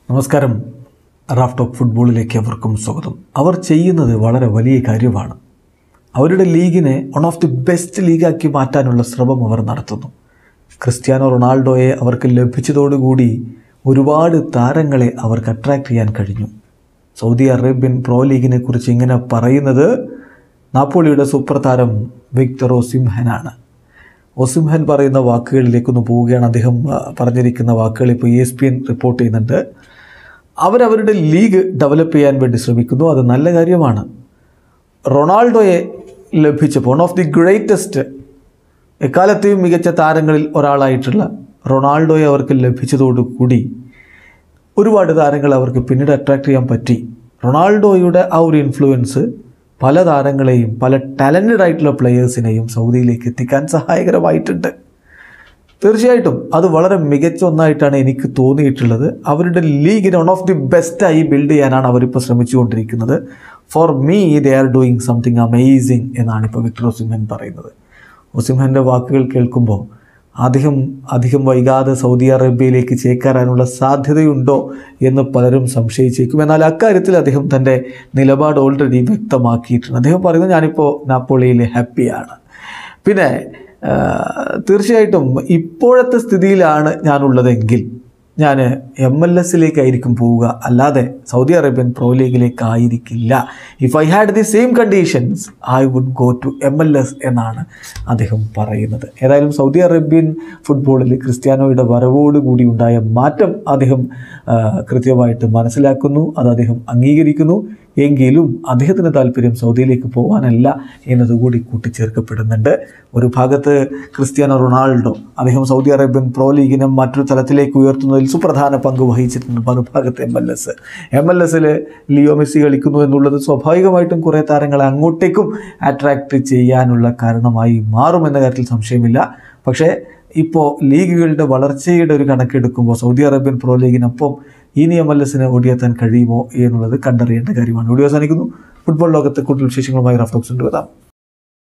നമസ്കാരം Raf talk ഫുട്ബോളിലേക്ക് അവർക്കും സ്വാഗതം അവർ ചെയ്യുന്നത് വളരെ വലിയ കാര്യമാണ് അവരുടെ ലീഗിനെ വൺ ഓഫ് ദി ബെസ്റ്റ് ലീഗാക്കി മാറ്റാനുള്ള ശ്രമം അവർ നടത്തുന്നു ക്രിസ്ത്യാനോ റൊണാൾഡോയെ അവർക്ക് ലഭിച്ചതോടുകൂടി ഒരുപാട് താരങ്ങളെ അവർക്ക് അട്രാക്റ്റ് ചെയ്യാൻ കഴിഞ്ഞു സൗദി അറേബ്യൻ പ്രോ ലീഗിനെ കുറിച്ച് ഇങ്ങനെ പറയുന്നത് നാപ്പോളിയുടെ സൂപ്പർ താരം വിക്ടർ ഒസിംഹനാണ് ഒസിംഹൻ പറയുന്ന വാക്കുകളിലേക്കൊന്ന് പോവുകയാണ് അദ്ദേഹം ആ, പറഞ്ഞിരിക്കുന്ന വാക്കുകൾ ഇപ്പോൾ E S P N report ചെയ്യുന്നുണ്ട് അവരവരുടെ ലീഗ് ഡെവലപ്പ് ചെയ്യാൻ വേണ്ടി ശ്രമിക്കുന്നു അത് നല്ല കാര്യമാണ് റൊണാൾഡോയെ ലഭിച്ചപ്പോൾ വൺ ഓഫ് ദി ഗ്രേറ്റസ്റ്റ് എക്കാലത്തെയും മികച്ച താരങ്ങളിൽ ഒരാളായിട്ടുള്ള റൊണാൾഡോയെ അവർക്ക് ലഭിച്ചതോടുകൂടി ഒരുപാട് താരങ്ങൾ അവർക്ക് പിന്നീട് അട്രാക്റ്റ് ചെയ്യാൻ പറ്റി റൊണാൾഡോയുടെ ആ ഒരു ഇൻഫ്ലുവൻസ് പല താരങ്ങളെയും പല ടാലൻറ്റഡ് ആയിട്ടുള്ള പ്ലെയേഴ്സിനെയും സൗദിയിലേക്ക് എത്തിക്കാൻ സഹായകരമായിട്ടുണ്ട് തീർച്ചയായിട്ടും അത് വളരെ മികച്ച ഒന്നായിട്ടാണ് എനിക്ക് തോന്നിയിട്ടുള്ളത് അവരുടെ ലീഗിനെ വൺ ഓഫ് ദി ബെസ്റ്റായി ബിൽഡ് ചെയ്യാനാണ് അവരിപ്പോൾ ശ്രമിച്ചുകൊണ്ടിരിക്കുന്നത് for me they are doing something amazing എന്നാണ് ഇപ്പോൾ വിക്ടർ ഒസിംഹൻ പറയുന്നത് ഒസിംഹൻ്റെ വാക്കുകൾ കേൾക്കുമ്പോൾ അദ്ദേഹം അധികം വൈകാതെ സൗദി അറേബ്യയിലേക്ക് ചേക്കേറാനുള്ള സാധ്യതയുണ്ടോ എന്ന് പലരും സംശയിച്ചേക്കും എന്നാൽ അക്കാര്യത്തിൽ അദ്ദേഹം തൻ്റെ നിലപാട് ഓൾറെഡി വ്യക്തമാക്കിയിട്ടുണ്ട് അദ്ദേഹം പറയുന്നത് ഞാനിപ്പോൾ നാപ്പോളിയിൽ ഹാപ്പിയാണ് പിന്നെ ആ, തീർച്ചയായിട്ടും ഇപ്പോഴത്തെ സ്ഥിതിയിലാണ് ഞാനുള്ളതെങ്കിൽ ഞാൻ എം എൽ എസിലേക്കായിരിക്കും പോവുക അല്ലാതെ സൗദി അറേബ്യൻ പ്രോ ലീഗിലേക്ക് ആയിരിക്കില്ല if I had the same conditions I would go to M L S എന്നാണ് അദ്ദേഹം പറയുന്നത് ഏതായാലും സൗദി അറേബ്യൻ ഫുട്ബോളിൽ ക്രിസ്ത്യാനോയുടെ വരവോടുകൂടി ഉണ്ടായ മാറ്റം അദ്ദേഹം ആ, കൃത്യമായിട്ട് മനസ്സിലാക്കുന്നു അത് അദ്ദേഹം അംഗീകരിക്കുന്നു എങ്കിലും അദ്ദേഹത്തിന് താല്പര്യം സൗദിയിലേക്ക് പോകാനല്ല എന്നതുകൂടി കൂട്ടിച്ചേർക്കപ്പെടുന്നുണ്ട് ഒരു ഭാഗത്ത് ക്രിസ്ത്യാനോ റൊണാൾഡോ അദ്ദേഹം സൗദി അറേബ്യൻ പ്രോ ലീഗിനെ മറ്റൊരു തലത്തിലേക്ക് ഉയർത്തുന്നതിൽ സുപ്രധാന പങ്ക് വഹിച്ചിട്ടുണ്ട് മറുഭാഗത്ത് M L S M L എസിൽ ലിയോ മെസ്സി കളിക്കുന്നു എന്നുള്ളത് സ്വാഭാവികമായിട്ടും കുറേ താരങ്ങളെ അങ്ങോട്ടേക്കും അട്രാക്റ്റ് ചെയ്യാനുള്ള കാരണമായി മാറുമെന്ന കാര്യത്തിൽ സംശയമില്ല പക്ഷേ ഇപ്പോൾ ലീഗുകളുടെ വളർച്ചയുടെ ഒരു കണക്കെടുക്കുമ്പോൾ സൗദി അറേബ്യൻ പ്രോ ലീഗിനൊപ്പം ഇനി എം എൽ എസിന് ഓടിയെത്താൻ കഴിയുമോ എന്നുള്ളത് കണ്ടറിയേണ്ട കാര്യമാണ് വീഡിയോ അവസാനിക്കുന്നു ഫുട്ബോൾ ലോകത്തെ കൂടുതൽ വിശേഷങ്ങളുമായി റഫ്ലോക്സ് കൊണ്ടുവരാം